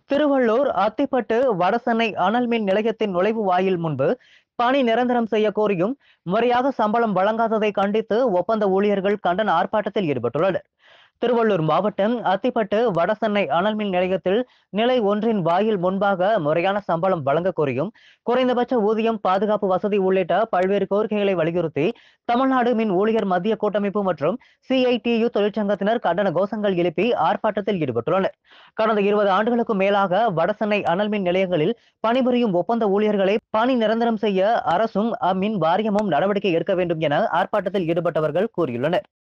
திருவள்ளூர் அத்திப்பட்டு வடசென்னை அனல் மின் நிலையத்தின் நுழைவு வாயில் முன்பு பணி நிரந்தரம் செய்ய கோரியும் முறையாக சம்பளம் வழங்காததை கண்டித்து ஒப்பந்த ஊழியர்கள் கண்டன ஆர்ப்பாட்டத்தில் ஈடுபட்டுள்ளனர் திருவள்ளூர் மாவட்டம் அத்திப்பட்டு வடசென்னை அனல் மின் நிலையத்தில் நிலை ஒன்றின் வாயில் முன்பாக முறையான சம்பளம் வழங்க கோரியும் குறைந்தபட்ச ஊதியம் பாதுகாப்பு வசதி உள்ளிட்ட பல்வேறு கோரிக்கைகளை வலியுறுத்தி தமிழ்நாடு மின் ஊழியர் மத்திய கூட்டமைப்பு மற்றும் சிஐடியு தொழிற்சங்கத்தினர் கண்டன கோஷங்கள் எழுப்பி ஆர்ப்பாட்டத்தில் ஈடுபட்டுள்ளனர் கடந்த இருபது ஆண்டுகளுக்கு மேலாக வடசென்னை அனல் மின் நிலையங்களில் பணிபுரியும் ஒப்பந்த ஊழியர்களை பணி நிரந்தரம் செய்ய அரசும் அம்மின் வாரியமும் நடவடிக்கை எடுக்க வேண்டும் என ஆர்ப்பாட்டத்தில் ஈடுபட்டவர்கள் கூறியுள்ளனர்